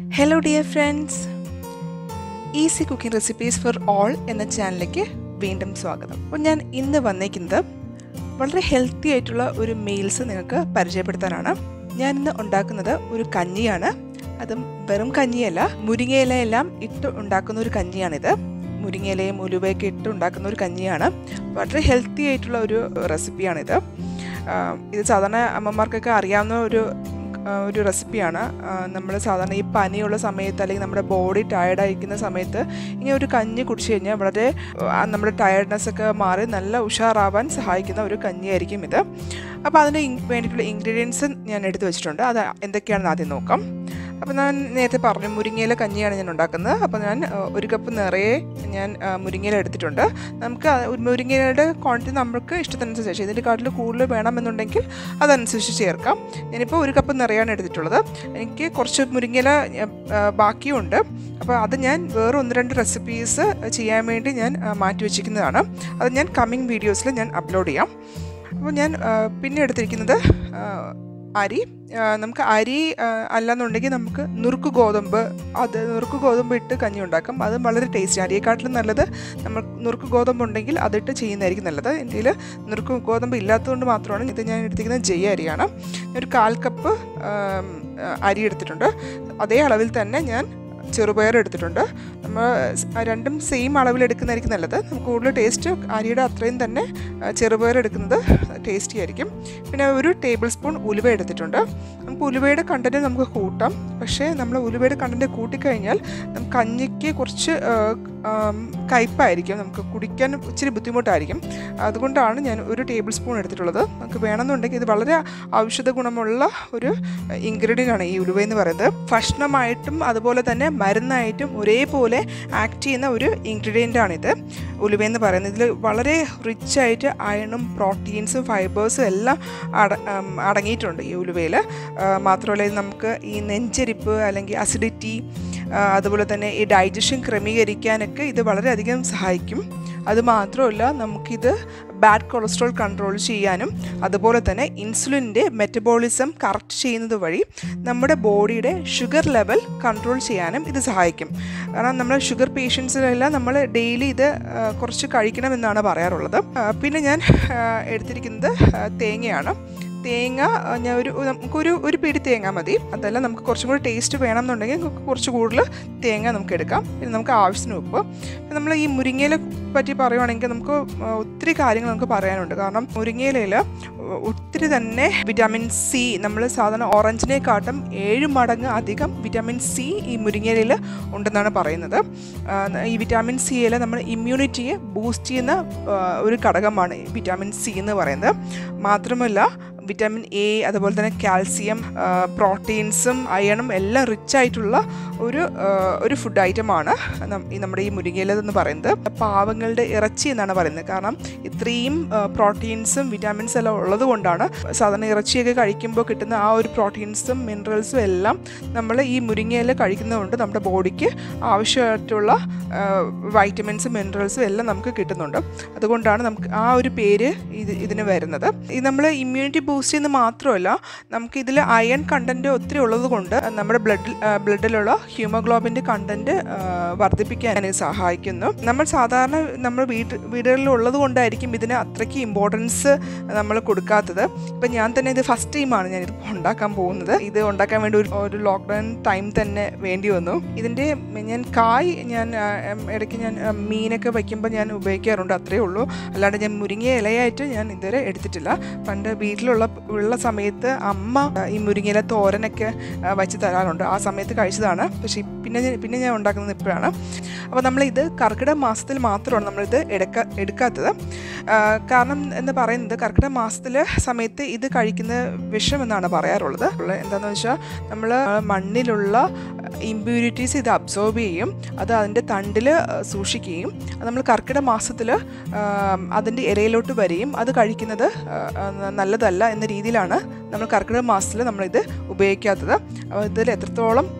hello dear friends easy cooking recipes for all എന്ന ചാനലിലേക്ക് വീണ്ടും സ്വാഗതം അപ്പോൾ ഞാൻ ഇന്ന് വന്നേക്കുന്നത് വളരെ ഹെൽത്തി ആയിട്ടുള്ള ഒരു മീൽസ് നിങ്ങൾക്ക് പരിചയപ്പെടുത്താനാണ് ഞാൻ ഇന്ന് ഉണ്ടാക്കുന്നത് ഒരു കഞ്ഞിയാണ് അതും വെറും കഞ്ഞിയല്ല മുരിങ്ങയിലയെല്ലാം ഇട്ട് ഉണ്ടാക്കുന്ന ഒരു കഞ്ഞിയാണിത് മുരിങ്ങയിലയും ഉലുവയൊക്കെ ഇട്ട് ഉണ്ടാക്കുന്ന ഒരു കഞ്ഞിയാണ് വളരെ ഹെൽത്തി ആയിട്ടുള്ള ഒരു റെസിപ്പിയാണിത് ഇത് സാധാരണ അമ്മമാർക്കൊക്കെ അറിയാവുന്ന ഒരു ഒരു റെസിപ്പിയാണ് നമ്മൾ സാധാരണ ഈ പനിയുള്ള സമയത്ത് അല്ലെങ്കിൽ നമ്മുടെ ബോഡി ടയർഡായിരിക്കുന്ന സമയത്ത് ഇങ്ങനെ ഒരു കഞ്ഞി കുടിച്ചു കഴിഞ്ഞാൽ വളരെ നമ്മുടെ ടയർഡ്നെസ് ഒക്കെ മാറി നല്ല ഉഷാറാവാൻ സഹായിക്കുന്ന ഒരു കഞ്ഞിയായിരിക്കും ഇത് അപ്പോൾ അതിന് വേണ്ടിയിട്ടുള്ള ഇൻഗ്രീഡിയൻസ് ഞാൻ എടുത്തു വെച്ചിട്ടുണ്ട് അത് എന്തൊക്കെയാണെന്ന് ആദ്യം നോക്കാം അപ്പോൾ ഞാൻ നേരത്തെ പറഞ്ഞു മുരിങ്ങയില കഞ്ഞിയാണ് ഞാൻ ഉണ്ടാക്കുന്നത് അപ്പോൾ ഞാൻ ഒരു കപ്പ് നിറയെ ഞാൻ മുരിങ്ങയില എടുത്തിട്ടുണ്ട് നമുക്ക് മുരിങ്ങയിലയുടെ ക്വാണ്ടിറ്റി നമുക്ക് ഇഷ്ടത്തിനനുസരിച്ച് ഇതിൻ്റെ കാട്ടിൽ കൂടുതൽ വേണമെന്നുണ്ടെങ്കിൽ അതനുസരിച്ച് ചേർക്കാം ഞാനിപ്പോൾ ഒരു കപ്പ് നിറയാണ് എടുത്തിട്ടുള്ളത് എനിക്ക് കുറച്ച് മുരിങ്ങയില ബാക്കിയുണ്ട് അപ്പോൾ അത് ഞാൻ വേറെ ഒന്ന് രണ്ട് റെസിപ്പീസ് ചെയ്യാൻ വേണ്ടി ഞാൻ മാറ്റി വെച്ചിരിക്കുന്നതാണ് അത് ഞാൻ കമ്മിങ് വീഡിയോസിൽ ഞാൻ അപ്ലോഡ് ചെയ്യാം അപ്പോൾ ഞാൻ പിന്നെ എടുത്തിരിക്കുന്നത് അരി നമുക്ക് അരി അല്ലെന്നുണ്ടെങ്കിൽ നമുക്ക് നുറുക്ക് ഗോതമ്പ് അത് നുറുക്ക് ഗോതമ്പ് ഇട്ട് കഞ്ഞി ഉണ്ടാക്കാം അത് വളരെ ടേസ്റ്റ് അരിയെക്കാട്ടിലും നല്ലത് നമ്മൾ നുറുക്ക് ഗോതമ്പ് ഉണ്ടെങ്കിൽ അതിട്ട് ചെയ്യുന്നതായിരിക്കും നല്ലത് എൻ്റെ കയ്യിൽ നുറുക്ക് ഗോതമ്പ് ഇല്ലാത്തതുകൊണ്ട് മാത്രമാണ് ഇത് ഞാൻ എടുത്തിരിക്കുന്നത് ജയ അരിയാണ് ഒരു കാൽ കപ്പ് അരി എടുത്തിട്ടുണ്ട് അതേ അളവിൽ തന്നെ ഞാൻ ചെറുപയർ എടുത്തിട്ടുണ്ട് നമ്മൾ രണ്ടും സെയിം അളവിൽ എടുക്കുന്നതായിരിക്കും നല്ലത് നമുക്ക് കൂടുതൽ ടേസ്റ്റ് അരിയുടെ അത്രയും തന്നെ ചെറുപയർ എടുക്കുന്നത് ടേസ്റ്റി ആയിരിക്കും പിന്നെ ഒരു ടേബിൾ സ്പൂൺ ഉലുവ എടുത്തിട്ടുണ്ട് നമുക്ക് ഉലുവയുടെ കണ്ടൻറ്റ് നമുക്ക് കൂട്ടാം പക്ഷേ നമ്മൾ ഉലുവയുടെ കണ്ടൻറ്റ് കൂട്ടിക്കഴിഞ്ഞാൽ കഞ്ഞിക്ക് കുറച്ച് കയ്പായിരിക്കും നമുക്ക് കുടിക്കാൻ ഇച്ചിരി ബുദ്ധിമുട്ടായിരിക്കും അതുകൊണ്ടാണ് ഞാൻ ഒരു ടേബിൾ സ്പൂൺ എടുത്തിട്ടുള്ളത് നമുക്ക് വേണമെന്നുണ്ടെങ്കിൽ ഇത് വളരെ ഔഷധ ഗുണമുള്ള ഒരു ഇൻഗ്രീഡിയൻ്റ് ആണ് ഈ ഉലുവ എന്ന് പറയുന്നത് ഭക്ഷണമായിട്ടും അതുപോലെ തന്നെ മരുന്നായിട്ടും ഒരേപോലെ ആക്ട് ചെയ്യുന്ന ഒരു ഇൻഗ്രീഡിയൻ്റ് ആണിത് ഉലുവ എന്ന് പറയുന്നത് ഇതിൽ വളരെ റിച്ച് ആയിട്ട് അയണും പ്രോട്ടീൻസും ഫൈബേഴ്സും എല്ലാം അട അടങ്ങിയിട്ടുണ്ട് ഈ ഉലുവയിൽ മാത്രമല്ല ഇത് നമുക്ക് ഈ നെഞ്ചരിപ്പ് അല്ലെങ്കിൽ അസിഡിറ്റി അതുപോലെ തന്നെ ഈ ഡൈജഷൻ ക്രമീകരിക്കാനൊക്കെ ഇത് വളരെയധികം സഹായിക്കും അതുമാത്രമല്ല നമുക്കിത് ബാഡ് കൊളസ്ട്രോൾ കൺട്രോൾ ചെയ്യാനും അതുപോലെ തന്നെ ഇൻസുലിൻ്റെ മെറ്റബോളിസം കറക്റ്റ് ചെയ്യുന്നത് വഴി നമ്മുടെ ബോഡിയുടെ ഷുഗർ ലെവൽ കൺട്രോൾ ചെയ്യാനും ഇത് സഹായിക്കും കാരണം നമ്മൾ ഷുഗർ പേഷ്യൻസിനെല്ലാം നമ്മൾ ഡെയിലി ഇത് കുറച്ച് കഴിക്കണമെന്നാണ് പറയാറുള്ളത് പിന്നെ ഞാൻ എടുത്തിരിക്കുന്നത് തേങ്ങയാണ് തേങ്ങ ഞാൻ ഒരു നമുക്കൊരു ഒരു പിടി തേങ്ങ മതി അതല്ല നമുക്ക് കുറച്ചും കൂടി ടേസ്റ്റ് വേണമെന്നുണ്ടെങ്കിൽ കുറച്ച് കൂടുതൽ തേങ്ങ നമുക്ക് എടുക്കാം പിന്നെ നമുക്ക് ആവശ്യത്തിന് ഉപ്പ് നമ്മൾ ഈ മുരിങ്ങയില പറ്റി പറയുവാണെങ്കിൽ നമുക്ക് ഒത്തിരി കാര്യങ്ങൾ നമുക്ക് പറയാനുണ്ട് കാരണം മുരിങ്ങയിലയിൽ ഒത്തിരി തന്നെ വിറ്റാമിൻ സി നമ്മൾ സാധാരണ ഓറഞ്ചിനെക്കാട്ടും ഏഴ് മടങ്ങ് അധികം വിറ്റാമിൻ സി ഈ മുരിങ്ങയിലയിൽ ഉണ്ടെന്നാണ് പറയുന്നത് ഈ വിറ്റാമിൻ സിയിൽ നമ്മൾ ഇമ്മ്യൂണിറ്റിയെ ബൂസ്റ്റ് ചെയ്യുന്ന ഒരു ഘടകമാണ് വിറ്റാമിൻ സി എന്ന് പറയുന്നത് മാത്രമല്ല വിറ്റാമിൻ എ അതുപോലെ തന്നെ കാൽസ്യം പ്രോട്ടീൻസും അയണും എല്ലാം റിച്ച് ആയിട്ടുള്ള ഒരു ഒരു ഫുഡ് ഐറ്റമാണ് നമ്മുടെ ഈ മുരിങ്ങയില എന്ന് പറയുന്നത് പാവങ്ങളുടെ ഇറച്ചി എന്നാണ് പറയുന്നത് കാരണം ഇത്രയും പ്രോട്ടീൻസും വിറ്റാമിൻസും എല്ലാം ഉള്ളത് കൊണ്ടാണ് സാധാരണ ഇറച്ചിയൊക്കെ കഴിക്കുമ്പോൾ കിട്ടുന്ന ആ ഒരു പ്രോട്ടീൻസും മിനറൽസും എല്ലാം നമ്മൾ ഈ മുരിങ്ങയില കഴിക്കുന്നതുകൊണ്ട് നമ്മുടെ ബോഡിക്ക് ആവശ്യമായിട്ടുള്ള വൈറ്റമിൻസും മിനറൽസും എല്ലാം നമുക്ക് കിട്ടുന്നുണ്ട് അതുകൊണ്ടാണ് നമുക്ക് ആ ഒരു പേര് ഇത് ഇതിന് വരുന്നത് ഇത് നമ്മൾ ഇമ്മ്യൂണിറ്റി ബൂസ്റ്റ് ചെയ്യുന്നത് മാത്രമല്ല നമുക്ക് ഇതിൽ അയൺ കണ്ടൻറ്റ് ഒത്തിരി ഉള്ളത് കൊണ്ട് നമ്മുടെ ബ്ലഡിൽ ബ്ലഡിലുള്ള ഹ്യൂമോഗ്ലോബിൻ്റെ കണ്ടൻറ്റ് വർദ്ധിപ്പിക്കാൻ ഇത് സഹായിക്കുന്നു നമ്മൾ സാധാരണ നമ്മൾ വീട്ട് വീടുകളിൽ ഉള്ളത് കൊണ്ടായിരിക്കും ഇതിന് അത്രയ്ക്ക് ഇമ്പോർട്ടൻസ് നമ്മൾ കൊടുക്കാത്തത് ഇപ്പം ഞാൻ തന്നെ ഇത് ഫസ്റ്റ് ടൈമാണ് ഞാൻ ഇത് ഉണ്ടാക്കാൻ പോകുന്നത് ഇത് ഉണ്ടാക്കാൻ വേണ്ടി ഒരു ഒരു ലോക്ക്ഡൗൺ ടൈം തന്നെ വേണ്ടി വന്നു ഇതിൻ്റെ ഞാൻ കായ് ഞാൻ ഇടയ്ക്ക് ഞാൻ മീനൊക്കെ വയ്ക്കുമ്പോൾ ഞാൻ ഉപയോഗിക്കാറുണ്ട് അത്രയേ ഉള്ളൂ അല്ലാണ്ട് ഞാൻ മുരിങ്ങ ഇലയായിട്ട് ഞാൻ ഇതുവരെ എടുത്തിട്ടില്ല പണ്ട് വീട്ടിലുള്ള ഉള്ള സമയത്ത് അമ്മ ഈ മുരിങ്ങയില തോരനൊക്കെ വച്ച് തരാറുണ്ട് ആ സമയത്ത് കഴിച്ചതാണ് പക്ഷേ പിന്നെ പിന്നെ ഞാൻ ഉണ്ടാക്കുന്നത് ഇപ്പോഴാണ് അപ്പോൾ നമ്മളിത് കർക്കിടക മാസത്തിൽ മാത്രമാണ് നമ്മളിത് എടുക്ക എടുക്കാത്തത് കാരണം എന്ന് പറയുന്നത് കർക്കിടക മാസത്തിൽ സമയത്ത് ഇത് കഴിക്കുന്ന വിഷം എന്നാണ് പറയാറുള്ളത് എന്താണെന്ന് വെച്ചാൽ നമ്മൾ മണ്ണിലുള്ള ഇമ്പ്യൂരിറ്റീസ് ഇത് അബ്സോർബ് ചെയ്യും അത് അതിൻ്റെ തണ്ടിൽ സൂക്ഷിക്കുകയും നമ്മൾ കർക്കിടക മാസത്തിൽ അതിൻ്റെ ഇലയിലോട്ട് വരികയും അത് കഴിക്കുന്നത് നല്ലതല്ല എന്ന രീതിയിലാണ് നമ്മൾ കർക്കിടക മാസത്തിൽ നമ്മളിത് ഉപയോഗിക്കാത്തത് അപ്പോൾ ഇതിൽ എത്രത്തോളം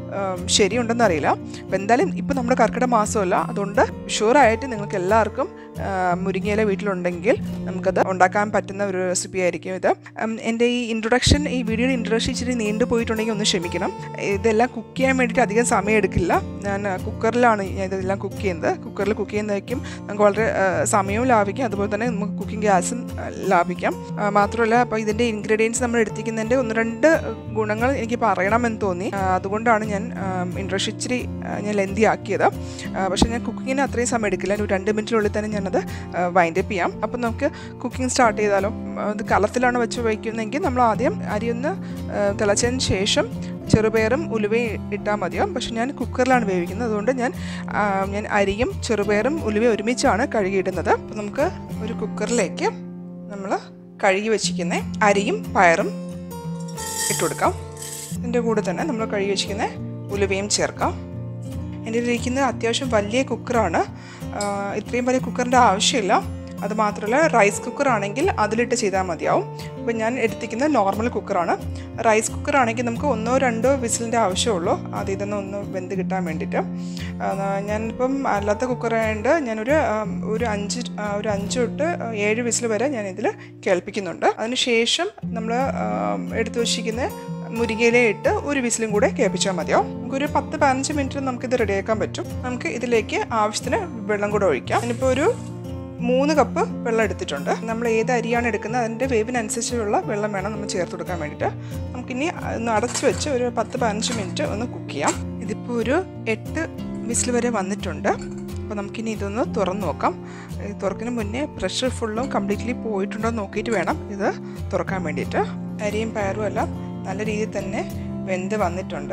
ഉം, ശരിയുണ്ടെന്ന് അറിയില്ല അപ്പോൾ എന്തായാലും ഇപ്പോൾ നമ്മുടെ കർക്കിടക മാസമല്ല അതുകൊണ്ട് ഷുവറായിട്ട് നിങ്ങൾക്ക് എല്ലാവർക്കും ആ, മുരിങ്ങയില വീട്ടിലുണ്ടെങ്കിൽ നമുക്കത് ഉണ്ടാക്കാൻ പറ്റുന്ന ഒരു റെസിപ്പി ആയിരിക്കും ഇത് ഉം, എൻ്റെ ഈ ഇൻട്രൊഡക്ഷൻ ഈ വീഡിയോയുടെ ഇൻട്രൊഡക്ഷൻ ഇച്ചിരി നീണ്ടു പോയിട്ടുണ്ടെങ്കിൽ ഒന്ന് ക്ഷമിക്കണം ഇതെല്ലാം കുക്ക് ചെയ്യാൻ വേണ്ടിയിട്ട് അധികം സമയം എടുക്കില്ല ഞാൻ കുക്കറിലാണ് ഞാൻ ഇതെല്ലാം കുക്ക് ചെയ്യുന്നത് കുക്കറിൽ കുക്ക് ചെയ്യുന്നതായിരിക്കും നമുക്ക് വളരെ ആ, സമയവും ലാഭിക്കാം അതുപോലെ തന്നെ നമുക്ക് കുക്കിംഗ് ഗ്യാസും ആ, ലാഭിക്കാം ആ, മാത്രമല്ല അപ്പോൾ ഇതിൻ്റെ ഇൻഗ്രീഡിയൻസ് നമ്മൾ എടുത്തിരിക്കുന്നതിൻ്റെ ഒന്ന് രണ്ട് ഗുണങ്ങൾ എനിക്ക് പറയണമെന്ന് തോന്നി ആ, അതുകൊണ്ടാണ് ഞാൻ ഇൻട്രസ്റ്റ് ഇച്ചിരി ആ, ഞാൻ ലെന്തി ആക്കിയത് ആ, പക്ഷേ ഞാൻ കുക്കിങ്ങിന് അത്രയും സമയം എടുക്കില്ല ഒരു രണ്ട് മിനിറ്റിനുള്ളിൽ തന്നെ ഞാനത് വൈൻഡ് അപ്പ് ചെയ്യാം അപ്പം നമുക്ക് കുക്കിംഗ് സ്റ്റാർട്ട് ചെയ്താലോ ഉം, അത് കലത്തിലാണ് വെച്ച് വയ്ക്കുന്നതെങ്കിൽ നമ്മൾ ആദ്യം അരി ഒന്ന് ആ, തിളച്ചതിന് ശേഷം ചെറുപയറും ഉലുവയും ഇട്ടാൽ മതിയാവും പക്ഷെ ഞാൻ കുക്കറിലാണ് വേവിക്കുന്നത് അതുകൊണ്ട് ഞാൻ ആ, ഞാൻ അരിയും ചെറുപയറും ഉലുവയും ഒരുമിച്ചാണ് കഴുകിയിടുന്നത് അപ്പം നമുക്ക് ഒരു കുക്കറിലേക്ക് നമ്മൾ കഴുകി വെച്ചിരിക്കുന്ന അരിയും പയറും ഇട്ട് കൊടുക്കാം ഇതിൻ്റെ കൂടെ തന്നെ നമ്മൾ കഴുകി വെച്ചിരിക്കുന്ന ഉലുവയും ചേർക്കാം എൻ്റെ ഇരിക്കുന്നത് അത്യാവശ്യം വലിയ കുക്കറാണ് ആ, ഇത്രയും വലിയ കുക്കറിൻ്റെ ആവശ്യമില്ല അത് മാത്രമല്ല റൈസ് കുക്കർ ആണെങ്കിൽ അതിലിട്ട് ചെയ്താൽ മതിയാവും ഇപ്പം ഞാൻ എടുത്തിരിക്കുന്നത് നോർമൽ കുക്കറാണ് റൈസ് കുക്കർ ആണെങ്കിൽ നമുക്ക് ഒന്നോ രണ്ടോ വിസിലിൻ്റെ ആവശ്യമുള്ളൂ അത് ഇതൊന്ന് ഒന്ന് വെന്ത് കിട്ടാൻ വേണ്ടിയിട്ട് ആ, ഞാനിപ്പം അല്ലാത്ത കുക്കറായതുകൊണ്ട് ഞാനൊരു ആ, ഒരു അഞ്ച് ആ, ഒരു അഞ്ച് തൊട്ട് ഏഴ് വിസിൽ വരെ ഞാൻ ഇതിൽ കേൾപ്പിക്കുന്നുണ്ട് അതിനുശേഷം നമ്മൾ എടുത്തു വച്ചിരിക്കുന്ന മുരിങ്ങയില ഇട്ട് ഒരു വിസിലും കൂടെ കേൾപ്പിച്ചാൽ മതിയാവും നമുക്കൊരു പത്ത് പതിനഞ്ച് മിനിറ്റ് നമുക്കിത് റെഡിയാക്കാൻ പറ്റും നമുക്ക് ഇതിലേക്ക് ആവശ്യത്തിന് വെള്ളം കൂടെ ഒഴിക്കാം ഞാനിപ്പോൾ ഒരു മൂന്ന് കപ്പ് വെള്ളം എടുത്തിട്ടുണ്ട് നമ്മൾ ഏത് അരിയാണ് എടുക്കുന്നത് അതിൻ്റെ വേവിനനുസരിച്ചുള്ള വെള്ളം വേണം നമ്മൾ ചേർത്ത് കൊടുക്കാൻ വേണ്ടിയിട്ട് നമുക്കിനി ഒന്ന് അടച്ച് വെച്ച് ഒരു പത്ത് പതിനഞ്ച് മിനിറ്റ് ഒന്ന് കുക്ക് ചെയ്യാം ഇതിപ്പോൾ ഒരു എട്ട് വിസിൽ വരെ വന്നിട്ടുണ്ട് അപ്പോൾ നമുക്കിനി ഇതൊന്ന് തുറന്ന് നോക്കാം ഇത് തുറക്കുന്നതിന് മുന്നേ പ്രഷർ ഫുള്ളും കംപ്ലീറ്റ്ലി പോയിട്ടുണ്ടോ എന്ന് നോക്കിയിട്ട് വേണം ഇത് തുറക്കാൻ വേണ്ടിയിട്ട് അരിയും പയറും എല്ലാം നല്ല രീതിയിൽ തന്നെ വെന്ത് വന്നിട്ടുണ്ട്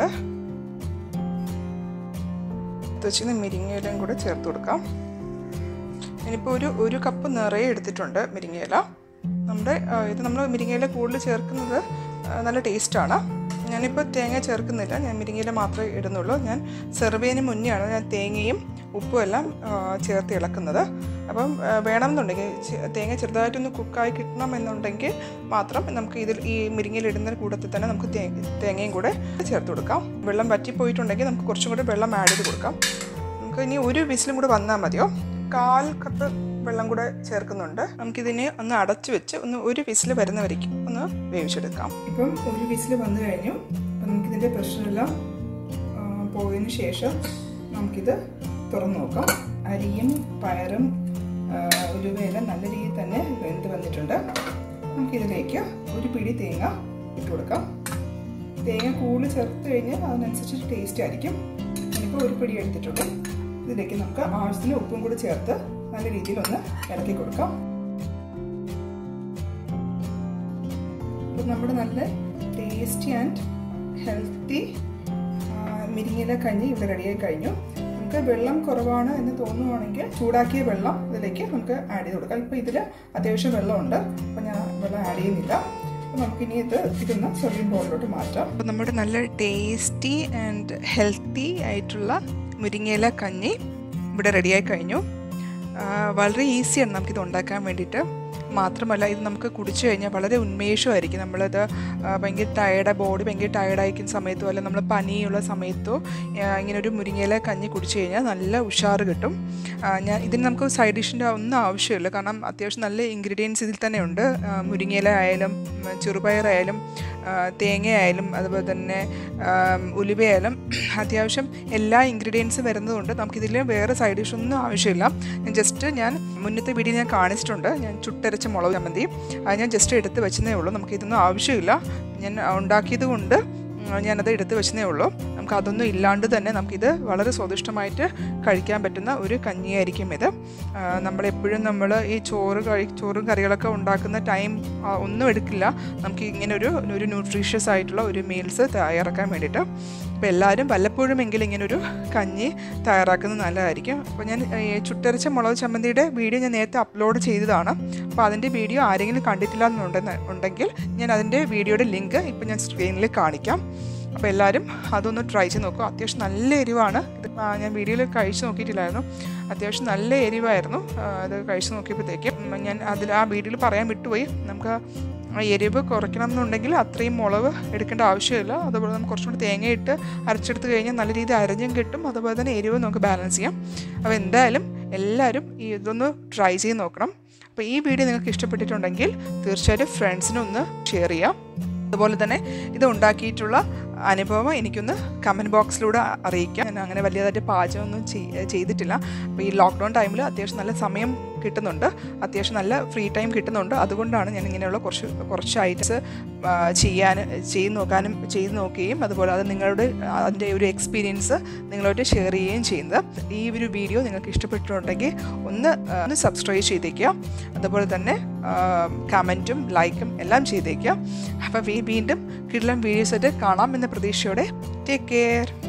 വെച്ചിരുന്ന മിരിങ്ങയിലയും കൂടെ ചേർത്ത് കൊടുക്കാം ഇനിയിപ്പോൾ ഒരു ഒരു കപ്പ് നിറയെ എടുത്തിട്ടുണ്ട് മുരിങ്ങയില നമ്മുടെ ആ, ഇത് നമ്മൾ മുരിങ്ങയില കൂടുതൽ ചേർക്കുന്നത് ആ, നല്ല ടേസ്റ്റാണ് ഞാനിപ്പോൾ തേങ്ങ ചേർക്കുന്നില്ല ഞാൻ മുരിങ്ങയില മാത്രമേ ഇടുന്നുള്ളൂ ഞാൻ സെർവ് ചെയ്യുന്നതിന് മുന്നെയാണ് ഞാൻ തേങ്ങയും ഉപ്പും എല്ലാം ആ, ചേർത്ത് ഇളക്കുന്നത് അപ്പം ആ, വേണമെന്നുണ്ടെങ്കിൽ ചെ- തേങ്ങ ചെറുതായിട്ടൊന്ന് കുക്കായി കിട്ടണം എന്നുണ്ടെങ്കിൽ മാത്രം നമുക്ക് ഇതിൽ ഈ മുരിങ്ങയിൽ ഇടുന്നതിന് കൂട്ടത്തിൽ തന്നെ നമുക്ക് തേ തേങ്ങയും കൂടെ ചേർത്ത് കൊടുക്കാം വെള്ളം വറ്റിപ്പോയിട്ടുണ്ടെങ്കിൽ നമുക്ക് കുറച്ചും കൂടെ വെള്ളം ആഡ് ചെയ്ത് കൊടുക്കാം നമുക്ക് ഇനി ഒരു വിസിലും കൂടെ വന്നാൽ മതിയോ കാൽ കപ്പ് വെള്ളം കൂടെ ചേർക്കുന്നുണ്ട് നമുക്കിതിനെ ഒന്ന് അടച്ചു വെച്ച് ഒന്ന് ഒരു വിസിൽ വരുന്നവരേക്കും ഒന്ന് വേവിച്ചെടുക്കാം ഇപ്പം ഒരു വിസിൽ വന്നു കഴിഞ്ഞു അപ്പം നമുക്കിതിൻ്റെ പ്രഷറെല്ലാം ആ, പോയതിന് ശേഷം നമുക്കിത് തുറന്നു നോക്കാം അരിയും പയറും ആ, ഉലുവയെല്ലാം നല്ല രീതിയിൽ തന്നെ വെന്ത് വന്നിട്ടുണ്ട് നമുക്കിതിലേക്ക് ഒരു പിടി തേങ്ങ ഇട്ട് കൊടുക്കാം തേങ്ങ കൂടുതൽ ചേർത്ത് കഴിഞ്ഞാൽ അതിനനുസരിച്ച് ടേസ്റ്റ് ആയിരിക്കും ഞാനിപ്പോൾ ഒരു പിടി എടുത്തിട്ടുള്ളൂ ഇതിലേക്ക് നമുക്ക് ആവശ്യത്തിന് ഉപ്പും കൂടി ചേർത്ത് നല്ല രീതിയിൽ ഒന്ന് ഇളക്കി കൊടുക്കാം അപ്പോൾ നമ്മുടെ നല്ല ടേസ്റ്റി ആൻഡ് ഹെൽത്തി മിരിങ്ങയില കഞ്ഞി ഇവിടെ റെഡിയായി കഴിഞ്ഞു നമുക്ക് വെള്ളം കുറവാണ് എന്ന് തോന്നുവാണെങ്കിൽ ചൂടാക്കിയ വെള്ളം ഇതിലേക്ക് നമുക്ക് ആഡ് ചെയ്ത് കൊടുക്കാം ഇപ്പോൾ ഇതിൽ അത്യാവശ്യം വെള്ളമുണ്ട് അപ്പോൾ ഞാൻ വെള്ളം ആഡ് ചെയ്യുന്നില്ല അപ്പോൾ നമുക്കിനി ഇത് ഇതൊന്ന് സെർവിങ് ബോളിലോട്ട് മാറ്റാം അപ്പോൾ നമ്മുടെ നല്ല ടേസ്റ്റി ആൻഡ് ഹെൽത്തി ആയിട്ടുള്ള മുരിങ്ങയില കഞ്ഞി ഇവിടെ റെഡിയായി കഴിഞ്ഞു ആ, വളരെ ഈസിയാണ് നമുക്കിത് ഉണ്ടാക്കാൻ വേണ്ടിയിട്ട് മാത്രമല്ല ഇത് നമുക്ക് കുടിച്ചു കഴിഞ്ഞാൽ വളരെ ഉന്മേഷമായിരിക്കും നമ്മളിത് ആ, ഭയങ്കര ടയർഡ് ബോഡി ഭയങ്കര ടയർഡായിരിക്കുന്ന സമയത്തോ അല്ലെങ്കിൽ നമ്മൾ പനിയുള്ള സമയത്തോ ആ, ഇങ്ങനെ ഒരു മുരിങ്ങയില കഞ്ഞി കുടിച്ചു കഴിഞ്ഞാൽ നല്ല ഉഷാറ് കിട്ടും ആ, ഞാൻ ഇതിന് നമുക്ക് സൈഡ് ഡിഷിൻ്റെ ഒന്നും ആവശ്യമില്ല കാരണം അത്യാവശ്യം നല്ല ഇൻഗ്രീഡിയൻസ് ഇതിൽ തന്നെ ഉണ്ട് ആ, മുരിങ്ങയില ആയാലും ഉം, ചെറുപയറായാലും ആ, തേങ്ങയായാലും അതുപോലെ തന്നെ ആം, ഉലുവയായാലും അത്യാവശ്യം എല്ലാ ഇൻഗ്രീഡിയൻസും വരുന്നതുകൊണ്ട് നമുക്കിതിൽ വേറെ സൈഡ് ഡിഷ് ഒന്നും ആവശ്യമില്ല ഞാൻ ജസ്റ്റ് ഞാൻ മുന്നത്തെ വീഡിയോ ഞാൻ കാണിച്ചിട്ടുണ്ട് ഞാൻ ചുട്ടരച്ച മുളക് ചമ്മന്തി അത് ഞാൻ ജസ്റ്റ് എടുത്ത് വെച്ചതേ ഉള്ളൂ നമുക്കിതൊന്നും ആവശ്യമില്ല ഞാൻ ഉണ്ടാക്കിയത് കൊണ്ട് ഉം, ഞാനത് എടുത്ത് വെച്ചതേ ഉള്ളൂ നമുക്ക് അതൊന്നും ഇല്ലാണ്ട് തന്നെ നമുക്കിത് വളരെ സ്വാദിഷ്ടമായിട്ട് കഴിക്കാൻ പറ്റുന്ന ഒരു കഞ്ഞിയായിരിക്കും ഇത് ആ, നമ്മളെപ്പോഴും നമ്മൾ ഈ ചോറ് കഴി ചോറും കറികളൊക്കെ ഉണ്ടാക്കുന്ന ടൈം ആ, ഒന്നും എടുക്കില്ല നമുക്ക് ഇങ്ങനെ ഒരു ഒരു ന്യൂട്രീഷ്യസ് ആയിട്ടുള്ള ഒരു മീൽസ് തയ്യാറാക്കാൻ വേണ്ടിയിട്ട് അപ്പോൾ എല്ലാവരും വല്ലപ്പോഴും എങ്കിലും ഇങ്ങനൊരു കഞ്ഞി തയ്യാറാക്കുന്നത് നല്ലതായിരിക്കും അപ്പോൾ ഞാൻ ഈ ചുട്ടരച്ച മുളക് ചമ്മന്തിയുടെ വീഡിയോ ഞാൻ നേരത്തെ അപ്ലോഡ് ചെയ്തതാണ് അപ്പോൾ അതിൻ്റെ വീഡിയോ ആരെങ്കിലും കണ്ടിട്ടില്ല എന്നുണ്ടെന്ന് ഉണ്ടെങ്കിൽ ഞാൻ അതിൻ്റെ വീഡിയോയുടെ ലിങ്ക് ഇപ്പോൾ ഞാൻ സ്ക്രീനിൽ കാണിക്കാം അപ്പോൾ എല്ലാവരും അതൊന്ന് ട്രൈ ചെയ്ത് നോക്കുക അത്യാവശ്യം നല്ല എരിവാണ് ഇത് ആ, ഞാൻ വീഡിയോയിൽ കഴിച്ച് നോക്കിയിട്ടില്ലായിരുന്നു അത്യാവശ്യം നല്ല എരിവായിരുന്നു ആ, അത് കഴിച്ച് നോക്കിയപ്പോഴത്തേക്കും ഉം, ഞാൻ അതിൽ ആ വീഡിയോയിൽ പറയാൻ വിട്ടുപോയി നമുക്ക് ആ എരിവ് കുറയ്ക്കണം എന്നുണ്ടെങ്കിൽ അത്രയും മുളക് എടുക്കേണ്ട ആവശ്യമില്ല അതുപോലെ നമുക്ക് കുറച്ചും കൂടി തേങ്ങയിട്ട് അരച്ചെടുത്ത് കഴിഞ്ഞാൽ നല്ല രീതിയിൽ അരഞ്ഞും കിട്ടും അതുപോലെ തന്നെ എരിവ് നമുക്ക് ബാലൻസ് ചെയ്യാം അപ്പോൾ എന്തായാലും എല്ലാവരും ഈ ഇതൊന്ന് ട്രൈ ചെയ്ത് നോക്കണം അപ്പോൾ ഈ വീഡിയോ നിങ്ങൾക്ക് ഇഷ്ടപ്പെട്ടിട്ടുണ്ടെങ്കിൽ തീർച്ചയായിട്ടും ഫ്രണ്ട്സിനും ഒന്ന് ഷെയർ ചെയ്യാം അതുപോലെ തന്നെ ഇത് ഉണ്ടാക്കിയിട്ടുള്ള അനുഭവം എനിക്കൊന്ന് കമൻറ്റ് ബോക്സിലൂടെ അറിയിക്കാം ഞാൻ അങ്ങനെ വലിയതായിട്ട് പാചകമൊന്നും ചെയ്- ചെയ്തിട്ടില്ല അപ്പോൾ ഈ ലോക്ക്ഡൗൺ ടൈമിൽ അത്യാവശ്യം നല്ല സമയം കിട്ടുന്നുണ്ട് അത്യാവശ്യം നല്ല ഫ്രീ ടൈം കിട്ടുന്നുണ്ട് അതുകൊണ്ടാണ് ഞാൻ ഇങ്ങനെയുള്ള കുറച്ച് കുറച്ച് ഐറ്റംസ് ചെയ്യാൻ ചെയ്ത് നോക്കാനും ചെയ്ത് നോക്കുകയും അതുപോലെ അത് നിങ്ങളുടെ അതിൻ്റെ ഒരു എക്സ്പീരിയൻസ് നിങ്ങളോട് ഷെയർ ചെയ്യുകയും ചെയ്യുന്നത് ഈ ഒരു വീഡിയോ നിങ്ങൾക്ക് ഇഷ്ടപ്പെട്ടിട്ടുണ്ടെങ്കിൽ ഒന്ന് ആ, ഒന്ന് സബ്സ്ക്രൈബ് ചെയ്തേക്കുക അതുപോലെ തന്നെ കമൻറ്റും ലൈക്കും എല്ലാം ചെയ്തേക്കുക അപ്പോൾ വീണ്ടും കിടലം വീഡിയോസായിട്ട് കാണാം എന്ന പ്രതീക്ഷയോടെ ടേക്ക് കെയർ